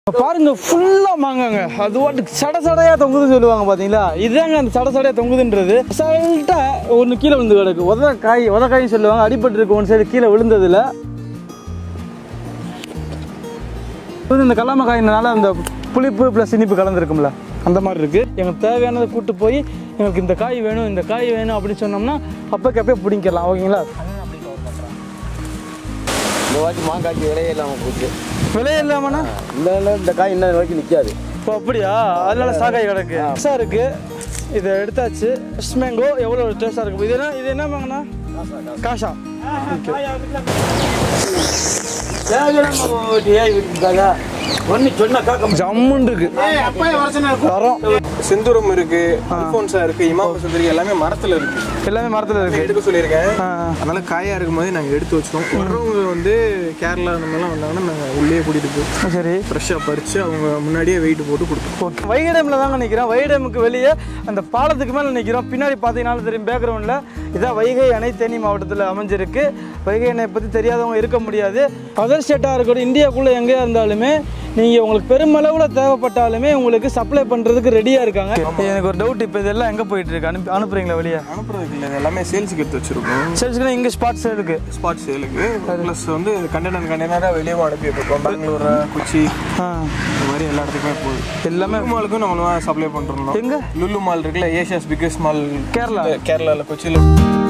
இப்ப பாருங்க ஃபுல்லா மாங்காங்க அது வாட்டுக்கு சட சடையா தொங்குதுன்னு சொல்லுவாங்க பாத்தீங்களா இதுதாங்க அந்த சட சடையா தொங்குதுன்றது சல்ட்டா ஒன்று கீழே விழுந்து கிடக்கு உத காய் உத காய் சொல்லுவாங்க அடிபட்டு இருக்கு ஒன் சைடு கீழே விழுந்ததுல இது இந்த கல்லாம காயினால அந்த புளிப்பு ப்ளஸ் இனிப்பு கலந்துருக்கும்ல அந்த மாதிரி இருக்கு எங்களுக்கு தேவையானதை கூட்டு போய் எங்களுக்கு இந்த காய் வேணும் இந்த காய் வேணும் அப்படின்னு சொன்னோம்னா அப்போக்கு அப்பயே பிடிங்கிக்கலாம் ஓகேங்களா இந்த வாட்டி மாங்காய்க்கு விலையே இல்லாமல் போச்சு விலை இல்லாமண்ணா இந்த இந்த காய் இன்ன வரைக்கும் நிற்காது இப்போ அப்படியா அதனால சாகாய் கிடக்கு டேஸ்டாக இருக்கு இதை எடுத்தாச்சு ஃப்ரெஷ் மேங்கோ எவ்வளோ டேஸ்டாக இருக்கு இது என்ன இது என்ன மேங்கண்ணா காஷா ஒன்று சொன்னா காக்க ஜம்முன்னு இருக்கு தரம் செந்தூரம் இருக்கு அல்போன்சா இருக்கு இமாம சுந்தரி எல்லாமே மரத்துல இருக்கு எல்லாமே மரத்தில் இருக்கு எடுக்க சொல்லியிருக்கேன் ஆ, அதனால காயா இருக்கும் போது நாங்கள் எடுத்து வச்சிட்டோம் வர்றவங்க வந்து கேரளா அந்த மாதிரிலாம் வந்தாங்கன்னா நாங்கள் உள்ளே கூட்டிட்டு போய் ஆ. சரி ஃப்ரெஷ்ஷாக பறித்து அவங்க முன்னாடியே வெயிட் போட்டு கொடுத்தோம் ஓகே வைகை டேமில் தாங்க நிற்கிறோம் வைகை டேமுக்கு வெளியே அந்த பாலத்துக்கு மேலே நிற்கிறோம் பின்னாடி பார்த்தீங்கன்னாலும் தெரியும் பேக்ரவுண்டில் இதான் வைகை அணை தேனி மாவட்டத்தில் அமைஞ்சிருக்கு வைகை அணை பற்றி தெரியாதவங்க இருக்க முடியாது அதர் ஸ்டேட்டாக இருக்கட்டும் இந்தியாவுக்குள்ளே எங்கேயா இருந்தாலுமே நீங்கள் உங்களுக்கு பெருமளவில் தேவைப்பட்டாலுமே உங்களுக்கு சப்ளை பண்ணுறதுக்கு ரெடியாக இருக்காங்க எனக்கு ஒரு டவுட் இப்போ இதெல்லாம் எங்கே போயிட்டு இருக்கு அனுப்பி அனுப்புறீங்களா வெளியே அனுப்புறதுக்கு இல்லை இது எல்லாமே சேல்ஸுக்கு எடுத்து வச்சிருக்கோம் சரி இங்கே ஸ்பாட்ஸ் இருக்கு ஸ்பாட் சேலுக்கு ப்ளஸ் வந்து கண்டெய்னர் கண்டெய்னராக வெளியவும் அனுப்பிட்டு இருக்கோம் பெங்களூர் கொச்சி ஆ இந்த மாதிரி எல்லா இடத்துக்குமே போகுது எல்லாமே லுலு மாலுக்கும் நம்மளும் சப்ளை பண்ணுறோம் எங்க? லுலு மால் இருக்குல்ல ஏஷியாஸ் பிக்கஸ்ட் மால் கேரளா கேரளாவில் கொச்சியில்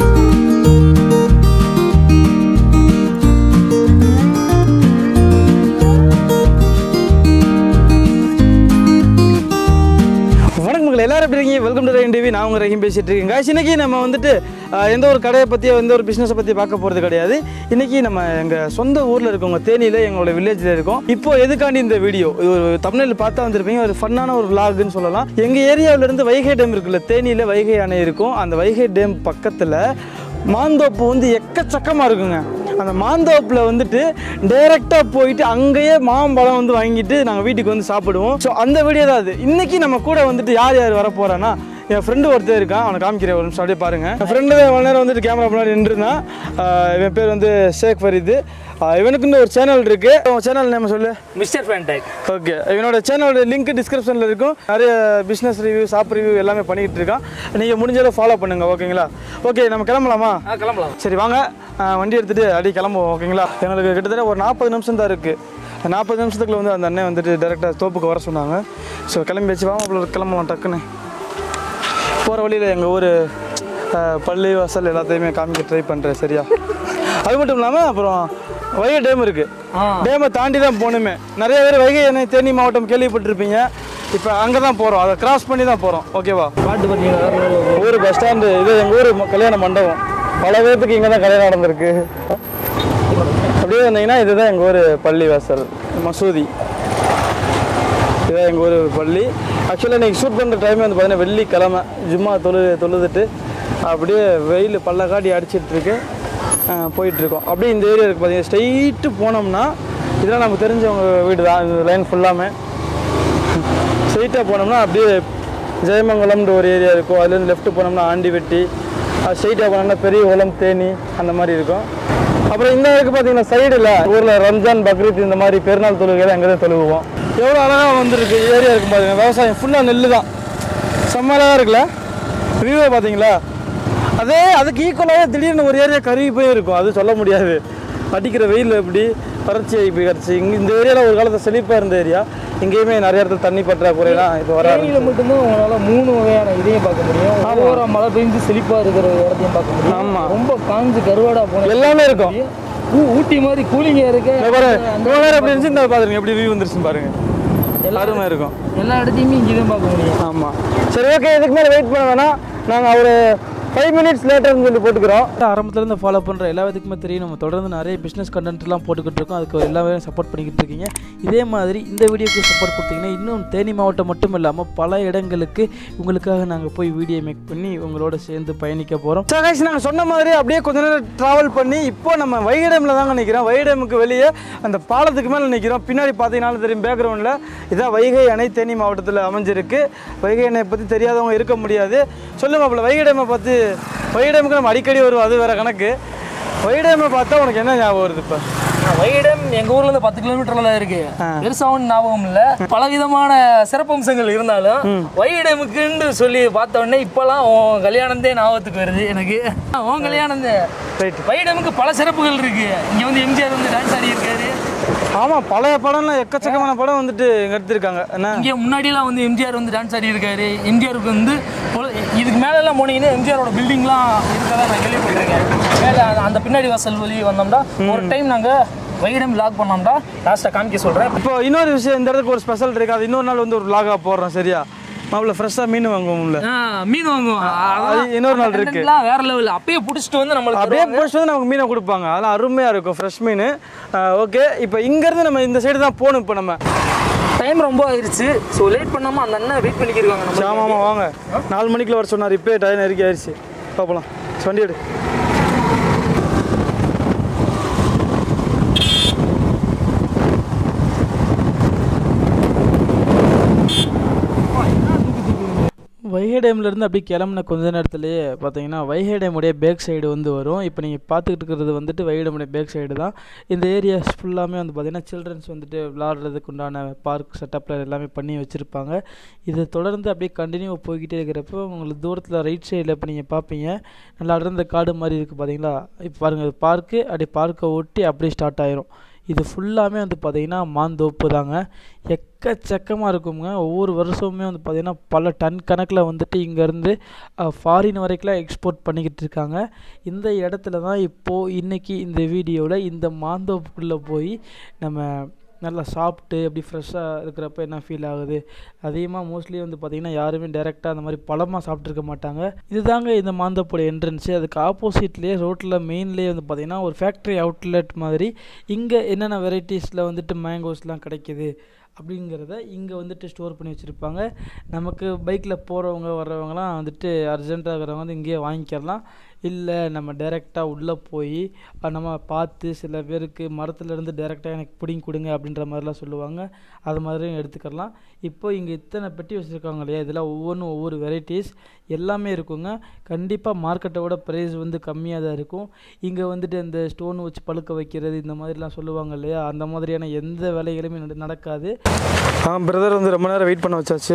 வணக்கம் மக்கள் எல்லாரும் எப்படி இருக்கீங்க வெல்கம் டு ரஹீம் டிவி நான் உங்க ரஹீம் பேசிட்டு இருக்கேன் guys. இன்னைக்கு நம்ம வந்துட்டு ஆஹ், எந்த ஒரு கடையை பற்றியோ எந்த ஒரு பிஸ்னஸை பற்றி பார்க்க போகிறது கிடையாது இன்னைக்கு நம்ம எங்கள் சொந்த ஊரில் இருக்கவங்க தேனியில் எங்களோட வில்லேஜில் இருக்கோம் இப்போ எதுக்காண்டி இந்த வீடியோ இது ஒரு தமிழில் பார்த்தா வந்திருப்பீங்க ஒரு ஃபன்னான ஒரு vlogன்னு சொல்லலாம் எங்கள் ஏரியாவுல இருந்து வைகை டேம் இருக்குல்ல தேனியில் வைகை அணை இருக்கும் அந்த வைகை டேம் பக்கத்தில் மாந்தோப்பு வந்து எக்கச்சக்கமாக இருக்குங்க அந்த மாந்தோப்பில் வந்துட்டு டைரெக்டாக போயிட்டு அங்கேயே மாம்பழம் வந்து வாங்கிட்டு நாங்கள் வீட்டுக்கு வந்து சாப்பிடுவோம் ஸோ அந்த வீடியோ தான் அது இன்னைக்கு நம்ம கூட வந்துட்டு யார் யார் வர போகிறான்னா என் ஃப்ரெண்டு ஒருத்தர் இருக்கான் அவனை காமிக்கிறேன் ஒரு நிமிஷம் அப்படியே பாருங்க என் ஃப்ரெண்டு தான் இவ்வளோ நேரம் வந்துட்டு கேமரா முன்னாடி நின்றுருந்தான் ஆஹ் இவன் பேர் வந்து ஷேக் ஃபரீது ஆஹ் இவனுக்குன்னு ஒரு சேனல் இருக்கு அவன் சேனல் நேம் சொல்லு மிஸ்டர் ஃபேன்டைக் ஓகே இவனோட சேனலோட லிங்க் டிஸ்கிரிப்ஷனில் இருக்கும் நிறைய பிஸ்னஸ் ரிவ்யூ ஷாப் ரிவ்யூ எல்லாமே பண்ணிக்கிட்டு இருக்கான் நீங்கள் முடிஞ்சளவு ஃபாலோ பண்ணுங்க ஓகேங்களா ஓகே நம்ம கிளம்பலாமா ஆ கிளம்பலாம் சரி வாங்க அஹ் வண்டி எடுத்துகிட்டு அடி கிளம்புவோம் ஓகேங்களா எங்களுக்கு கிட்டத்தட்ட ஒரு நாற்பது நிமிஷம் தான் இருக்குது நாற்பது நிமிஷத்துக்குள்ள வந்து அந்த அண்ணன் வந்துட்டு டேரெக்டாக தோப்புக்கு வர சொன்னாங்க ஸோ கிளம்பி வச்சு வாங்க அவ்வளோ கிளம்பலாம் டக்குன்னு போகிற வழியில் எங்கள் ஊர் அஹ், பள்ளி வாசல் எல்லாத்தையுமே காமிக்க ட்ரை பண்ணுறேன் சரியா அது மட்டும் இல்லாமல் அப்புறம் வைகை டேம் இருக்குது டேமை தாண்டி தான் போகணுமே நிறைய பேர் வைகை அணை தேனி மாவட்டம் கேள்விப்பட்டிருப்பீங்க இப்போ அங்கே தான் போகிறோம் அதை கிராஸ் பண்ணி தான் போகிறோம் ஓகேவா பாட்டு பார்த்தீங்கன்னா ஊர் பஸ் ஸ்டாண்டு இது எங்கள் ஊர் ம- கல்யாண மண்டபம் பல பேர்த்துக்கு இங்கே தான் கல்யாணம் நடந்திருக்கு அப்படியே வந்தீங்கன்னா இதுதான் எங்கள் ஊர் பள்ளி வாசல் மசூதி இதுதான் எங்கள் ஊர் பள்ளி ஆக்சுவலாக இன்றைக்கி ஷூட் பண்ணுற டைம் வந்து பார்த்தீங்கன்னா வெள்ளிக்கிழமை ஜும்மா தொழு தொழுதுட்டு அப்படியே வெயில் பல்ல காட்டி அடிச்சிட்டு இருக்கு அஹ் போயிட்டு இருக்கோம் அப்படியே இந்த ஏரியா இருக்குது பார்த்தீங்கன்னா ஸ்ட்ரைட்டு போனோம்னா இதெல்லாம் நமக்கு தெரிஞ்சவங்க வீடு தான் இந்த லைன் ஃபுல்லாமே ஸ்ட்ரைட்டாக போனோம்னா அப்படியே ஜெயமங்கலம்ன்ற ஒரு ஏரியா இருக்கும் அதுலேருந்து லெஃப்ட் போனோம்னா ஆண்டிவெட்டி அது ஸ்ட்ரைட்டாக போனோம்னா பெரிய உலம் தேனி அந்த மாதிரி இருக்கும் அப்புறம் இந்த இருக்கு பார்த்தீங்கன்னா சைடில் ஊரில் ரம்ஜான் பக்ரீத் இந்த மாதிரி பெருநாள் தொழுகைகளை அங்கே தான் தொழுவோம் எவ்வளோ அழகாக வந்திருக்கு ஏரியா இருக்கும் பாருங்க விவசாயம் ஃபுல்லாக நெல் தான் செம்ம அழகாக இருக்குல்ல வியூவை பார்த்தீங்களா அதே அதுக்கு ஈக்குவலாக திடீர்னு ஒரு ஏரியா கருகி போய் இருக்கும் அது சொல்ல முடியாது அடிக்கிற வெயில் எப்படி வறட்சி ஆகி போய் கிடச்சி இங்கே இந்த ஏரியாவில் ஒரு காலத்தில் செழிப்பாக இருந்த ஏரியா இங்கேயுமே நிறைய இடத்துல தண்ணி பற்றாக்குறைலாம் இப்போ வர தேனியில் மட்டும்தான் உங்களால் மூணு வகையான இதையும் பார்க்க முடியும் ஒவ்வொரு மழை பெஞ்சு செழிப்பாக இருக்கிற இடத்தையும் பார்க்க முடியும் ஆமா. ரொம்ப காஞ்சு கருவாடா போன எல்லாமே இருக்கும் ஊ- ஊட்டி மாதிரி கூலிங்காக இருக்கு இங்க பாரு இவ்வளோ நேரம் எப்படி இருந்துச்சு இந்த பாருங்க எப்படி வியூ வந்துருச்சுன்னு பாருங்க எல்லாருமே இருக்கும் எல்லா இடத்தையுமே இங்கே தான் பார்க்க முடியும் ஆமாம் சரி ஓகே இதுக்கு மேலே வெயிட் பண்ண வேணாம் நாங்கள் ஒரு ஃபைவ் மினிட்ஸ் லேட்டர்னு சொல்லி போட்டுக்கிறோம் ஆரம்பத்துலேருந்து ஃபாலோ பண்ணுற எல்லா விதத்துக்குமே தெரியும் நம்ம தொடர்ந்து நிறைய பிஸ்னஸ் கண்டென்ட்லாம் போட்டுக்கிட்டு இருக்கோம் அதுக்கு எல்லாமே சப்போர்ட் பண்ணிக்கிட்டு இருக்கீங்க இதே மாதிரி இந்த வீடியோக்கு சப்போர்ட் கொடுத்தீங்கன்னா இன்னும் தேனி மாவட்டம் மட்டும் இல்லாமல் பல இடங்களுக்கு உங்களுக்காக நாங்கள் போய் வீடியோ மேக் பண்ணி உங்களோட சேர்ந்து பயணிக்க போகிறோம் சகாஷ் நாங்கள் சொன்ன மாதிரி அப்படியே கொஞ்ச நேரம் ட்ராவல் பண்ணி இப்போ நம்ம வைகை டேமில் தாங்க நிற்கிறோம் வைகை டேமுக்கு வெளியே அந்த பாலத்துக்கு மேலே நிற்கிறோம் பின்னாடி பார்த்தீங்கன்னாலும் தெரியும் பேக்ரவுண்டில் இதான் வைகை அணை தேனி மாவட்டத்தில் அமைஞ்சிருக்கு வைகை அணை பற்றி தெரியாதவங்க இருக்க முடியாது சொல்லுங்க அப்பல வைகை டேமை பற்றி வைகை டேமுக்கு நம்ம அடிக்கடி வருவோம் அது வேற கணக்கு வைகை டேமை பார்த்தா உனக்கு என்ன ஞாபகம் வருது இப்போ வைடம் எங்க ஊர்ல இருந்து பத்து கிலோமீட்டர்ல தான் இருக்கு பெருசா ஒன்றும் ஞாபகம் இல்ல பல விதமான சிறப்பம்சங்கள் இருந்தாலும் வைடமுக்குன்னு சொல்லி பார்த்த உடனே இப்பெல்லாம் உன் கல்யாணந்தே ஞாபகத்துக்கு வருது எனக்கு உன் கல்யாணம் ரைட் வைடமுக்கு பல சிறப்புகள் இருக்கு இங்க வந்து எம்ஜிஆர் வந்து டான்ஸ் ஆடி இருக்காரு ஆமாம் பழைய படம்லாம் எக்கச்சக்கமான படம் வந்துட்டு இங்கே எடுத்திருக்காங்க என்ன இங்க முன்னாடிலாம் வந்து எம்ஜிஆர் வந்து டான்ஸ் ஆடி இருக்காரு எம்ஜிஆருக்கு வந்து பொல- இதுக்கு மேல எல்லாம் போனீங்கன்னா எம்ஜிஆரோட பில்டிங்லாம் இருக்கதா நான் கேள்விப்பட்டிருக்கேன் மேல அந்த- அந்த பின்னாடி வாசல் வழி வந்தோம்னா ஒரு டைம் நாங்க வைடம் லாக் பண்ணோம்னா லாஸ்ட்டாக காமிக்க சொல்றேன் இப்போ இன்னொரு விஷயம் இந்த இடத்துக்கு ஒரு ஸ்பெஷல் இருக்கு அது இன்னொரு நாள் வந்து ஒரு vlog-ஆ போடுறோம் சரியா மாப்பிள்ள ஃப்ரெஷ்ஷாக மீன் வாங்குவோம்ல ஆ, மீன் வாங்குவோம் அது இன்னொரு நாள் இருக்கு. கண்டென்ட்லாம் வேற லெவல் அப்பயே புடிச்சிட்டு வந்து நம்மளுக்கு அப்படியே போயிட்டு வந்து நமக்கு மீனை கொடுப்பாங்க அதெல்லாம் அருமையாக இருக்கும் ஃப்ரெஷ் மீன் ஓகே இப்போ இங்கேருந்து நம்ம இந்த சைடு தான் போகணும் இப்போ நம்ம டைம் ரொம்ப ஆயிருச்சு ஸோ லேட் பண்ணாம அந்த அண்ணன் வெயிட் பண்ணிக்கிருக்காங்க நம்ம ஆமாம் ஆமாம் வாங்க நாலு மணிக்குள்ள வர சொன்னார் இப்போ டைம் நெருக்கி ஆயிடுச்சு பார்ப்பலாம் வண்டி எடு வைகை டேம்லேருந்து அப்படியே கிளம்புன கொஞ்ச நேரத்துலேயே பார்த்தீங்கன்னா வைகை டேமுடைய பேக் சைடு வந்து வரும் இப்போ நீங்கள் பார்த்துக்கிட்டு இருக்கிறது வந்துட்டு வைகை டேமுடைய பேக் சைடு தான் இந்த ஏரியாஸ் ஃபுல்லாமே வந்து பார்த்தீங்கன்னா சில்ட்ரன்ஸ் வந்துட்டு விளாட்றதுக்கு உண்டான பார்க் செட்டப்பில் எல்லாமே பண்ணி வச்சுருப்பாங்க இதை தொடர்ந்து அப்படியே கண்டினியூ போய்கிட்டே இருக்கிறப்போ உங்களுக்கு தூரத்தில் ரைட் சைடில் இப்போ நீங்கள் பார்ப்பீங்க நல்லா அடர்ந்த காடு மாதிரி இருக்குது பார்த்தீங்களா இப்போ பாருங்கள் பார்க்கு அப்படியே பார்க்கை ஒட்டி அப்படியே ஸ்டார்ட் ஆயிரும் இது ஃபுல்லாமே வந்து பார்த்தீங்கன்னா மாந்தோப்பு தாங்க எக்கச்சக்கமாக இருக்குங்க ஒவ்வொரு வருஷமுமே வந்து பார்த்திங்கன்னா பல டன் கணக்கில் வந்துட்டு இங்கேருந்து ஃபாரின் வரைக்கும்லாம் எக்ஸ்போர்ட் பண்ணிக்கிட்டு இருக்காங்க இந்த இடத்துல தான் இப்போது இன்றைக்கி இந்த வீடியோவில் இந்த மாந்தோப்புக்குள்ளே போய் நம்ம நல்லா சாப்பிட்டு அப்படி ஃப்ரெஷ்ஷாக இருக்கிறப்ப என்ன ஃபீல் ஆகுது அதிகமாக மோஸ்ட்லி வந்து பார்த்திங்கன்னா யாருமே டேரெக்டாக அந்த மாதிரி பழமாக சாப்பிட்ருக்க மாட்டாங்க இதுதாங்க இந்த மாந்தோப்போட என்ட்ரன்ஸு அதுக்கு ஆப்போசிட்லேயே ரோட்டில் மெயின்லேயே வந்து பார்த்திங்கன்னா ஒரு ஃபேக்ட்ரி அவுட்லெட் மாதிரி இங்கே என்னென்ன வெரைட்டிஸில் வந்துட்டு மேங்கோஸ்லாம் கிடைக்குது அப்படிங்கிறத இங்கே வந்துட்டு ஸ்டோர் பண்ணி வச்சுருப்பாங்க நமக்கு பைக்கில் போகிறவங்க வர்றவங்கலாம் வந்துட்டு அர்ஜென்ட்டாக இருக்கிறவங்க வந்து இங்கேயே வாங்கிக்கலாம் இல்லை நம்ம டைரெக்டாக உள்ளே போய் நம்ம பார்த்து சில பேருக்கு மரத்துலேருந்து டைரெக்டாக எனக்கு பிடிங்கி கொடுங்க அப்படின்ற மாதிரிலாம் சொல்லுவாங்க அது மாதிரியும் எடுத்துக்கலாம் இப்போ இங்கே இத்தனை பெட்டி வச்சுருக்காங்க இல்லையா இதெல்லாம் ஒவ்வொன்றும் ஒவ்வொரு வெரைட்டிஸ் எல்லாமே இருக்குங்க கண்டிப்பாக மார்க்கெட்டை விட ப்ரைஸ் வந்து கம்மியாக தான் இருக்கும் இங்கே வந்துட்டு இந்த ஸ்டோன் வச்சு பழுக்க வைக்கிறது இந்த மாதிரிலாம் சொல்லுவாங்க இல்லையா அந்த மாதிரியான எந்த வேலைகளுமே நட- நடக்காது ஆ பிரதர் வந்து ரொம்ப நேரம் வெயிட் பண்ண வச்சாச்சு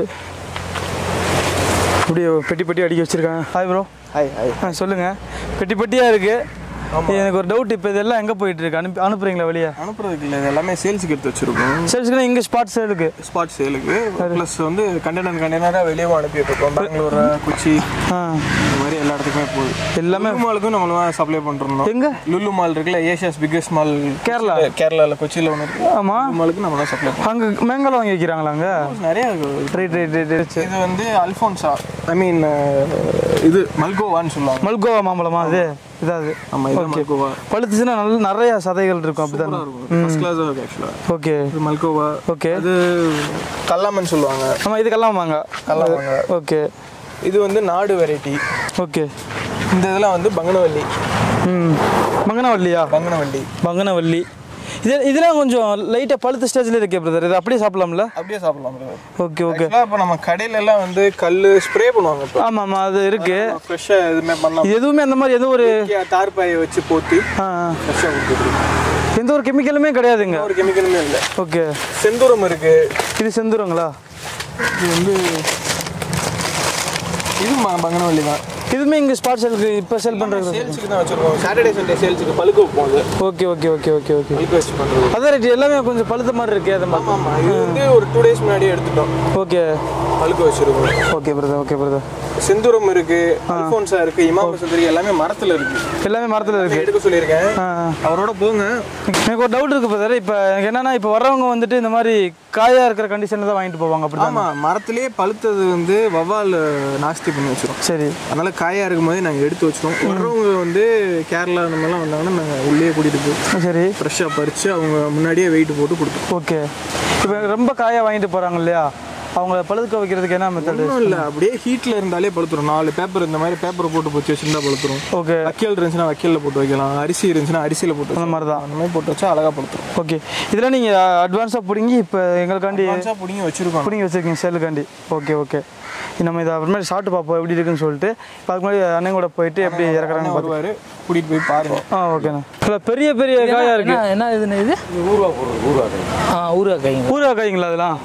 அப்படியே பெட்டி பெட்டி அடிக்க வச்சிருக்காங்க ஹாய் ப்ரோ ஹாய் ஹாய் ஆ சொல்லுங்கள் பெட்டி பெட்டியாக இருக்குது எனக்கு ஒரு டவுட் இப்போ இதெல்லாம் எங்கே போயிட்டு இருக்கு அனுப்பி அனுப்புறீங்களா வெளியே அனுப்புறதுக்கு இல்லை இது எல்லாமே சேல்ஸுக்கு எடுத்து வச்சிருக்கோம் சரி இங்கே ஸ்பாட் சேலுக்கு ஸ்பாட் சேலுக்கு ப்ளஸ் வந்து கண்டெய்னர் கண்டெய்னராக வெளியே அனுப்பிட்டு இருக்கோம் பெங்களூர் கொச்சி ஆ இந்த மாதிரி எல்லா இடத்துக்குமே போகுது எல்லாமே லுலு மாலுக்கும் நம்மளும் சப்ளை பண்ணுறோம் எங்க லுலு மால் இருக்குல்ல ஏஷியாஸ் பிக்கஸ்ட் மால் கேரளா கேரளாவில் கொச்சியில் ஒன்று இருக்கு ஆமாம் லுலு மாலுக்கு நம்ம தான் சப்ளை பண்ணுறோம் அங்கே மேங்கலாம் வாங்கி வைக்கிறாங்களா அங்கே நிறைய இருக்கு. ரைட் ரைட் ரைட் ரைட் இது வந்து அல்ஃபோன்சா ஐ மீன் இது மல்கோவான்னு சொல்லுவாங்க மல்கோவா மாம்பழமா அது இதாது ஆமாம் இது மல்கோவா பழுத்துச்சுன்னா நல்ல நிறைய சதைகள் இருக்கும் அப்படிதானே ஃபர்ஸ்ட் கிளாஸாக இருக்கு ஆக்சுவலாக ஓகே இது மல்கோவா ஓகே இது கல்லாமன் சொல்லுவாங்க ஆமாம் இது கல்லாமாங்க கல்லாமாங்க ஓகே இது வந்து நாடு வெரைட்டி ஓகே இந்த இதெல்லாம் வந்து பங்கனவல்லி ம் பங்கனவல்லியா பங்கனவல்லி பங்கனவல்லி இது இதெல்லாம் கொஞ்சம் லைட்டாக பழுத்த ஸ்டேஜில் இருக்கே பிரதர் இது அப்படியே சாப்பிடலாம்ல அப்படியே சாப்பிடலாம் bro. ஓகே ஓகே Actually, இப்போ நம்ம கடையில எல்லாம் வந்து கல் ஸ்ப்ரே பண்ணுவாங்க இப்போ ஆமாம் ஆமாம் அது இருக்கு ஃப்ரெஷ்ஷாக எதுவுமே பண்ணலாம் இது எதுவுமே அந்த மாதிரி எதுவும் ஒரு தார்பாயை வச்சு போத்தி ஆ, ஆ. ஃப்ரெஷ்ஷாக கொடுத்துருக்கு எந்த ஒரு கெமிக்கலுமே கிடையாதுங்க ஒரு கெமிக்கலுமே இல்லை ஓகே செந்தூரம் இருக்கு இது செந்துருங்களா இது வந்து இது ம- பங்கனவல்லி தான் இதுவுமே இங்கே ஸ்பாட் செல்க்கு இப்போ செல் பண்ணுறது சேல்ஸுக்கு தான் வச்சிருக்கோம் சாட்டர்டே சண்டே சேல்ஸுக்கு பழுக்க வைப்போம் அது okay okay okay okay okay பழுக்க வச்சு பண்ணுறது அதான் ரேட் எல்லாமே கொஞ்சம் பழுத்த மாதிரி இருக்கு அதை மாதிரி ஆமாம் ஆமாம் இது வந்து ஒரு டூ டேஸ் முன்னாடியே எடுத்துட்டோம் ஓகே பழுக்க வச்சிருக்கோம் ஓகே பிரதர் ஓகே பிரதர் செந்தூரம் இருக்கு அல்போன்சா இருக்கு இமாம சுந்தரி எல்லாமே மரத்துல இருக்கு எல்லாமே மரத்தில் இருக்கு எடுக்க சொல்லியிருக்கேன் ஆ ஆ. அவரோட போங்க எனக்கு ஒரு டவுட் இருக்கு பிரதர் இப்போ எனக்கு என்னன்னா இப்போ வர்றவங்க வந்துட்டு இந்த மாதிரி காயா இருக்கிற கண்டிஷனில் தான் வாங்கிட்டு போவாங்க அப்படி ஆமா மரத்திலேயே பழுத்தது வந்து வவ்வால் நாஸ்தி பண்ணி வச்சிரும் சரி அதனால காயா இருக்கும்போது நாங்க எடுத்து வச்சிருவோம் வர்றவங்க வந்து கேரளா அந்த மாதிரிலாம் வந்தாங்கன்னா நாங்க உள்ளே கூட்டிட்டு போய் சரி ஃப்ரெஷ்ஷாக பறிச்சு அவங்க முன்னாடியே வெயிட் போட்டு கொடுத்துருவோம் ஓகே இப்போ ரொம்ப காயா வாங்கிட்டு போகிறாங்க இல்லையா அவங்க பழுக்க வைக்கிறதுக்கு என்ன மெத்தடு ஒன்றும் இல்லை அப்படியே ஹீட்டில் இருந்தாலே பழுத்துரும் நாலு பேப்பர் இந்த மாதிரி பேப்பர் போட்டு போச்சு வச்சிருந்தா பழுத்துரும் ஓகே வக்கீல் இருந்துச்சுன்னா வக்கீலில் போட்டு வைக்கலாம் அரிசி இருந்துச்சுன்னா அரிசியில் போட்டு அந்த மாதிரி தான் அந்த மாதிரி போட்டு வச்சா அழகாக பழுத்துரும் ஓகே இதெல்லாம் நீங்கள் அட்வான்ஸாக பிடுங்கி இப்போ எங்களுக்காண்டி அட்வான்ஸாக பிடிங்கி வச்சிருக்கோம் பிடிங்கி வச்சுருக்கீங்க சேலுக்காண்டி ஓகே ஓகே நம்ம இதை அப்புறமேட்டு சாப்பிட்டு பார்ப்போம் எப்படி இருக்குன்னு சொல்லிட்டு இப்போ அதுக்கு முன்னாடி அண்ணன் கூட போயிட்டு எப்படி இறக்குறாங்க பார்த்து வருவார் கூட்டிகிட்டு போய் பாருங்க ஆ ஓகேண்ணா இல்லை பெரிய பெரிய காயாக இருக்குது என்ன என்ன இதுன்னு இது ஆ ஊறுகாய்ங்க ஊறுகாய்ங்களா அதெல்லாம்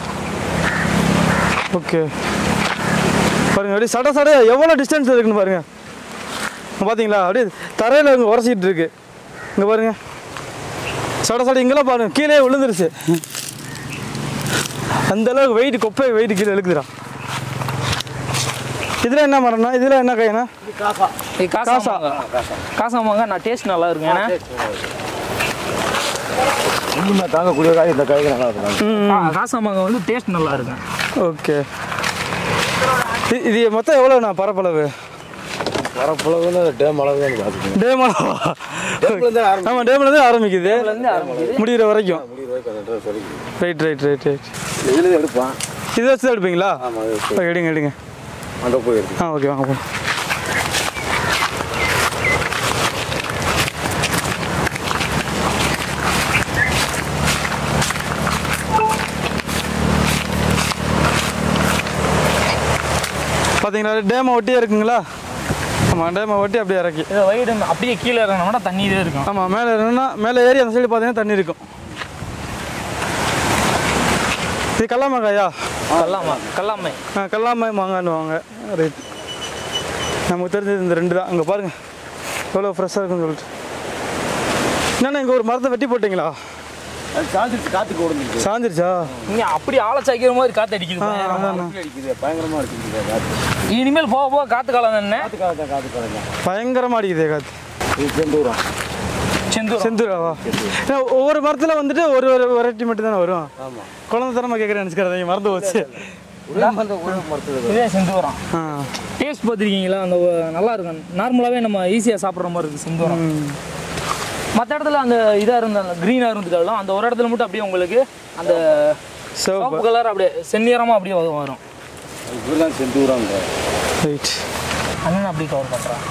ஓகே பாருங்க அப்படியே சட சட எவ்வளோ டிஸ்டன்ஸ் இருக்குன்னு பாருங்க இங்க பாத்தீங்களா அப்படியே தரையில் இங்கே உரசிட்டு இருக்கு இங்கே பாருங்க சட சட இங்கெல்லாம் பாருங்க கீழே விழுந்துருச்சு அந்த அளவுக்கு வெயிட் கொப்பை வெயிட் கீழே இழுக்குதுடா இதில் என்ன மரம்னா இதில் என்ன காய்னா இது காசா காசாமாங்க நான் டேஸ்ட் நல்லா இருக்கும் ஏன்னா இன்னுமே தாங்கக்கூடிய காய் இந்த காய்க்கு நல்லா இருக்கும் காசாமாங்க வந்து டேஸ்ட் நல்லா இருக்கும் ஓகே இ- இது மொத்தம் எவ்வளோண்ணா பரப்பளவு வரப்பளவுன்னு டேம் அளவு தான் பார்த்துக்கணும் டேம் ஆமாம் டேம்லேருந்து ஆரம்பிக்குது முடிகிற வரைக்கும் ரைட் ரைட் ரைட் ரைட் இதுலேருந்து எடுப்பான் இதை வச்சு தான் எடுப்பீங்களா ஆமாம் அது ஓகே, எடுங்க எடுங்க அங்கே போய் எடுத்து ஆ ஓகே வாங்க போ பார்த்தீங்களா டேமை ஒட்டியே இருக்குங்களா ஆமாம் டேமை ஒட்டி அப்படியே இறக்கி இதை வயிறு அப்படியே கீழே இறங்கினோம்னா தண்ணி இதே இருக்கும் ஆமாம் மேலே என்னன்னா மேலே ஏறி அந்த சைடு பார்த்தீங்கன்னா தண்ணி இருக்கும் இது கல்லாமக்காயா கல்லாமா கல்லாமை ஆ கல்லாமாய் மாங்கான்னு வாங்க ரைட் நமக்கு தெரிஞ்சது இந்த ரெண்டு தான் அங்கே பாருங்கள் எவ்வளோ ஃப்ரெஷ்ஷாக இருக்குன்னு சொல்லிட்டு என்னண்ணா இங்கே ஒரு மரத்தை வெட்டி போட்டிங்களா அது சாஞ்சிட்டு காற்றுக்கு ஓடுந்துருக்கு சாஞ்சிருச்சா இங்க அப்படி ஆளை சாய்க்கிற மாதிரி காத்து அடிக்குது பயங்கரமா. அடிக்குது பயங்கரமாக அடிக்குது காற்று இனிமேல் போக போக காத்து காலம் என்ன காற்று காலத்தான் காற்று காலத்தான் பயங்கரமாக அடிக்குதே காற்று இது செந்தூரம் செந்தூரம் செந்துராவா ஏன்னா ஒவ்வொரு மரத்தில் வந்துட்டு ஒரு ஒரு வெரைட்டி மட்டும் தானே வரும் ஆமாம் குழந்தைத்தனமாக கேட்குறேன் நினச்சிக்கிறேன் மறந்து போச்சு ஒரே மரத்தை ஒரே மரத்தில் இதே செந்தூரம் ஆ டேஸ்ட் பார்த்துருக்கீங்களா அந்த ஒ- நல்லா இருக்கும் நார்மலாகவே நம்ம ஈஸியாக சாப்பிட்ற மாதிரி இருக்குது செந்தூரம் மற்ற இடத்துல அந்த இதாக இருந்தாலும் க்ரீனாக இருந்துட்டாலும் அந்த ஒரு இடத்துல மட்டும் அப்படியே உங்களுக்கு அந்த சிவப்பு சிவப்பு கலர் அப்படியே செந்நிறமாக அப்படியே வரும் வரும் இதுதான் செந்தூரங்க ரைட் அண்ணன் அப்படி கவர் பண்ணுறான்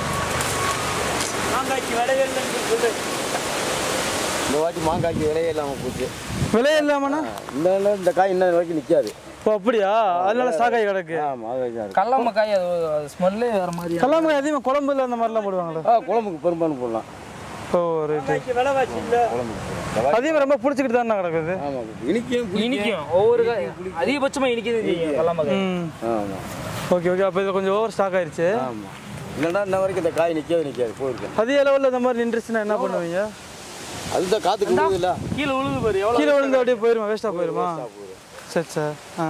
இந்த வாட்டி மாங்காய்க்கு விலையே இல்லாமல் போச்சு விலை இல்லாமண்ணா இந்த இந்த காய் இன்ன வரைக்கும் நிற்காது ஓ அப்படியா அதனால ஸ்டாக் ஆகி கிடக்கு ஆமாம் அது தான் இருக்கு கடலமக்காய் அது ஸ்மெல்லே வேறு மாதிரி கல்லாமக்காய் அதிகமாக குழம்புல அந்த மாதிரிலாம் போடுவாங்களா ஆ குழம்புக்கு பெரும்பாலும் போடலாம் ஓ ரைட்டு குழம்புக்கு அதிகமாக ரொம்ப பிடிச்சிக்கிட்டு தானே கிடக்குது ஆமாம் இனிக்கும் இனிக்கும் ஒவ்வொரு காய் அதிகபட்சமாக இனிக்குது செய்யும் கடலமக்காய் ம் ஆமாம் ஓகே ஓகே அப்போ இது கொஞ்சம் ஓவர் ஸ்டாக் ஆயிடுச்சு ஆமாம் இல்லைன்னா இன்ன வரைக்கும் இந்த காய் நிற்கவே நிற்காது போயிருக்கேன் அதிக லெவலில் இந்த மாதிரி நின்றுச்சுன்னா என்ன பண்ணுவீங்க அதுதான் காற்றுக்கு விடுது இல்லை கீழே விழுது பாரு எவ்வளோ கீழே விழுந்து அப்படியே போயிருமா வேஸ்ட்டாக போயிருமா சரி சார் ஆ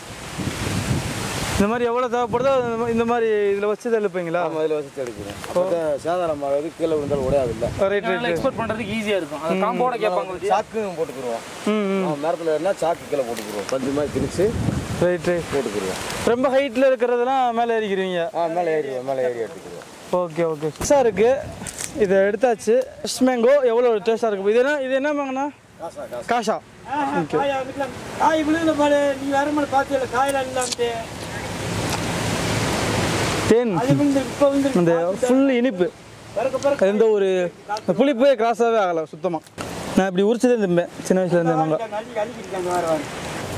இந்த மாதிரி எவ்வளோ தேவைப்படுதோ இந்த மா- இந்த மாதிரி இதில் வச்சு தான் எழுப்பீங்களா ஆமாம் அதில் வச்சு எடுக்கிறேன் அப்போ தான் சேதாரம் ஆகாது கீழே விழுந்தாலும் உடையாது இல்லை ரைட் ரைட் எக்ஸ்போர்ட் பண்ணுறதுக்கு ஈஸியாக இருக்கும் அந்த காம்போட கேட்பாங்க பாத்தியா? சாக்கும் போட்டுக்குருவோம் ம் ம் அவன் மரத்தில் இருந்தால் சாக்கு கீழே போட்டுக்குருவோம் பஞ்சு மாதிரி திரிச்சு ரைட் ரைட் போட்டுக்குருவோம் ரொம்ப ஹைட்டில் இருக்கிறதெல்லாம் மேலே ஏறிக்கிறீங்க ஆ மேலே ஏறி மேலே ஏறி எடுத்துக்குருவோம் ஓகே ஓகே ஃப்ரெஷ்ஷாக இருக்குது இதை எடுத்தாச்சு ஃப்ரெஷ் மேங்கோ எவ்வளோ டேஸ்ட்டாக இருக்குது இது என்ன இது என்ன மேங்கண்ணா காஷா ஓகே காய் விழுந்த பாரு நீ வேற மாதிரி பார்த்துல காயெல்லாம் இல்லாமட்டு தேன் அது விழுந்து இப்போ வந்து அந்த ஃபுல் இனிப்பு பிறக்க பிறக்க எந்த ஒரு இந்த புளிப்பே கிராஸாகவே ஆகலை சுத்தமாக நான் இப்படி உரிச்சதே திம்பேன் சின்ன வயசுல இருந்தே மாங்காய் அள்ளி அள்ளிக்கிட்டாங்க வேற வேற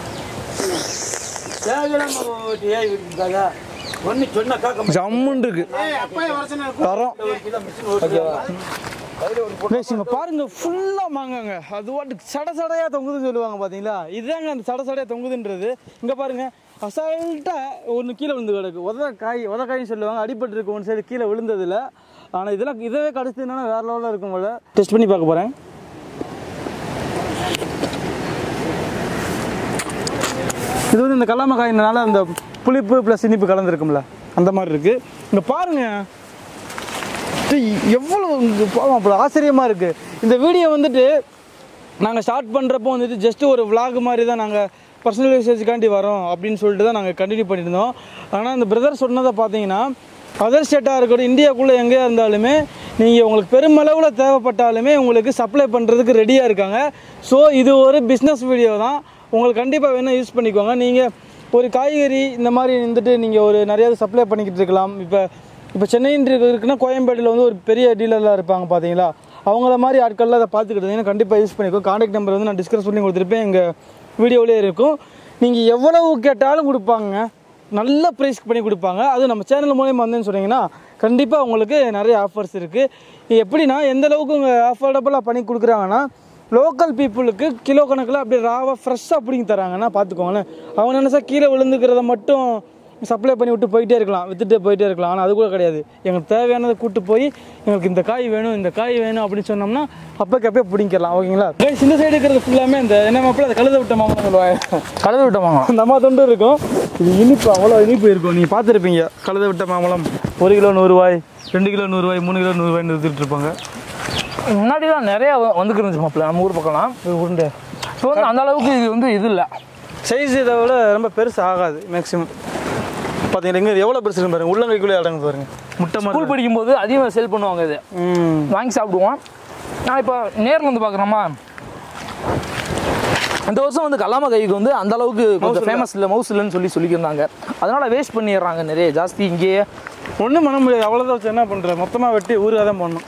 தேவையில்லாம ஏய் இருக்காதா ஒன்று சொன்னா கேட்க ஜம்முன்னு இருக்கு அப்பயே வரசனை தரம் ஒரு கிலோ மிஷின் Guys, இங்க பாருங்க ஃபுல்லா மாங்காங்க அது வாட்டுக்கு சட சடையா தொங்குதுன்னு சொல்லுவாங்க பாத்தீங்களா இதுதாங்க அந்த சட சடையா தொங்குதுன்றது இங்க பாருங்க அசால்ட்டா ஒன்று கீழே விழுந்து கிடக்கு உத காய் உத காய்னு சொல்லுவாங்க அடிபட்டு இருக்கு ஒன் சைடு கீழே விழுந்ததுல ஆனா இதெல்லாம் இதவே கடிச்சதுன்னா வேற லெவலில் இருக்கும் போல டெஸ்ட் பண்ணி பார்க்க போறேன் இது வந்து இந்த கல்லாம காயினால அந்த புளிப்பு ப்ளஸ் இனிப்பு கலந்துருக்கும்ல அந்த மாதிரி இருக்கு இங்க பாருங்க டேய், எவ்வளவு இங்க பாவம் அப்புறம் ஆச்சரியமா இருக்கு இந்த வீடியோ வந்துட்டு நாங்கள் ஸ்டார்ட் பண்ணுறப்போ வந்துட்டு ஜஸ்ட் ஒரு vlog மாதிரி தான் நாங்கள் பர்சனல் யூசேஜ்காண்டி வரோம் அப்படின்னு சொல்லிட்டு தான் நாங்கள் கண்டினியூ பண்ணியிருந்தோம் ஆனால் இந்த பிரதர் சொன்னதை பார்த்தீங்கன்னா அதர் ஸ்டேட்டாக இருக்கட்டும் இந்தியாவுக்குள்ளே எங்கேயா இருந்தாலுமே நீங்கள் உங்களுக்கு பெருமளவில் தேவைப்பட்டாலுமே உங்களுக்கு சப்ளை பண்ணுறதுக்கு ரெடியாக இருக்காங்க ஸோ இது ஒரு பிஸ்னஸ் வீடியோ தான் உங்களுக்கு கண்டிப்பாக வேணும் யூஸ் பண்ணிக்கோங்க நீங்கள் ஒரு காய்கறி இந்த மாதிரி இருந்துட்டு நீங்கள் ஒரு நிறைய சப்ளை பண்ணிக்கிட்டு இருக்கலாம் இப்போ இப்போ சென்னைன்னு இருக்கு- இருக்குன்னா கோயம்பேட்டில் வந்து ஒரு பெரிய டீலர்லாம் இருப்பாங்க பார்த்தீங்களா அவங்கள மாதிரி ஆட்கள்லாம் அதை பார்த்துக்கிட்டு இருந்தீங்கன்னா கண்டிப்பாக யூஸ் பண்ணிக்கோ காண்டாக்ட் நம்பர் வந்து நான் டிஸ்கஸ் பண்ணி கொடுத்துருப்பேன் எங்கள் வீடியோவிலே இருக்கும் நீங்கள் எவ்வளவு கேட்டாலும் கொடுப்பாங்க நல்ல ப்ரைஸ்க்கு பண்ணி கொடுப்பாங்க அது நம்ம சேனல் மூலயமா வந்தேன்னு சொன்னீங்கன்னா கண்டிப்பாக உங்களுக்கு நிறைய ஆஃபர்ஸ் இருக்குது எப்படின்னா எந்த அளவுக்கு உங்கள் அஃபோர்டபுளாக பண்ணி கொடுக்குறாங்கன்னா லோக்கல் பீப்புளுக்கு கிலோ கணக்கில் அப்படியே ராவாக ஃப்ரெஷ்ஷாக பிடிங்கி தராங்கன்னா பார்த்துக்கோங்களேன் அவங்க நினச்சா கீழே விழுந்துக்கிறத மட்டும் சப்ளை பண்ணி விட்டு போயிட்டே இருக்கலாம் வித்துட்டு போயிட்டே இருக்கலாம் ஆனால் அது கூட கிடையாது எங்களுக்கு தேவையானதை கூட்டு போய் எங்களுக்கு இந்த காய் வேணும் இந்த காய் வேணும் அப்படின்னு சொன்னோம்னா அப்போக்கு அப்பயே பிடிங்கிடலாம் ஓகேங்களா Guys, இந்த சைடு இருக்கிறது ஃபுல்லாமே இந்த என்ன மாப்பிள்ள அதை கழுத விட்ட மாமா சொல்லுவாங்க கலந்து விட்ட வாங்கலாம் அந்த அம்மா தொண்டு இருக்கும் இது இனிப்பு அவ்வளோ இனிப்பு இருக்கும் நீங்கள் பார்த்துருப்பீங்க கழுத விட்ட மாம்பழம் ஒரு கிலோ நூறுரூவாய் ரெண்டு கிலோ நூறுரூவாய் மூணு கிலோ நூறுரூவாய்னு வித்துட்டு இருப்பாங்க முன்னாடிலாம் நிறைய வந்துக்கு இருந்துச்சு மாப்பிள்ள நம்ம ஊர் பக்கம்லாம் உருண்டை இப்போ வந்து அந்த அளவுக்கு இது வந்து இது இல்லை சைஸ் இதை விட ரொம்ப பெருசு ஆகாது மேக்ஸிமம் பார்த்தீங்கன்னா இங்கே எவ்வளோ பெருசு இருக்கு பாருங்க உள்ளங்கைக்குள்ளே அடங்குது பாருங்க முட்டை மாதிரி ஸ்கூல் படிக்கும்போது அதிகமாக செல் பண்ணுவாங்க இது ம் வாங்கி சாப்பிடுவோம் நான் இப்போ நேரில் வந்து பார்க்குறோமா இந்த வருஷம் வந்து கல்லாம கைக்கு வந்து அந்த அளவுக்கு கொஞ்சம் ஃபேமஸ் இல்லை மவுஸ் இல்லைன்னு சொல்லி சொல்லியிருந்தாங்க அதனால வேஸ்ட் பண்ணிடுறாங்க நிறைய ஜாஸ்தி இங்கேயே ஒன்றும் பண்ண முடியாது அவ்வளோதான் வச்சு என்ன பண்ணுறேன் மொத்தமாக வெட்டி ஊருக்காக தான் போடணும்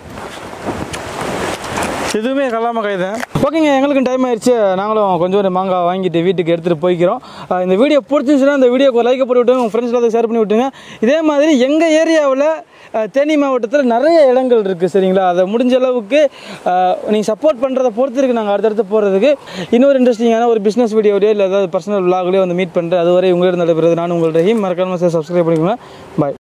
எதுவுமே கல்லாம கை தான் ஓகேங்க எங்களுக்கும் டைம் ஆயிடுச்சு நாங்களும் கொஞ்சம் ஒரு மாங்காய் வாங்கிட்டு வீட்டுக்கு எடுத்துகிட்டு போய்க்கிறோம் அஹ் இந்த வீடியோ பிடிச்சிருந்துச்சுன்னா இந்த வீடியோக்கு லைக் போட்டு விட்டுங்க உங்கள் ஃப்ரெண்ட்ஸ் அதை ஷேர் பண்ணி விட்டுங்க இதே மாதிரி எங்கள் ஏரியாவில் தேனி மாவட்டத்தில் நிறைய இடங்கள் இருக்குது சரிங்களா அதை முடிஞ்ச அளவுக்கு நீங்கள் சப்போர்ட் பண்ணுறதை பொறுத்து இருக்குது நாங்கள் அடுத்தடுத்து போகிறதுக்கு இன்னொரு இன்ட்ரெஸ்டிங்கான ஒரு பிஸ்னஸ் வீடியோலையோ இல்லை ஏதாவது பர்சனல் விலாக்லையோ வந்து மீட் பண்ணுறேன் அதுவரை உங்களிடம் நடைபெறுது நான் உங்கள்கிட்ட மறக்காம சப்ஸ்கிரைப் பண்ணிக்கோங்க பாய்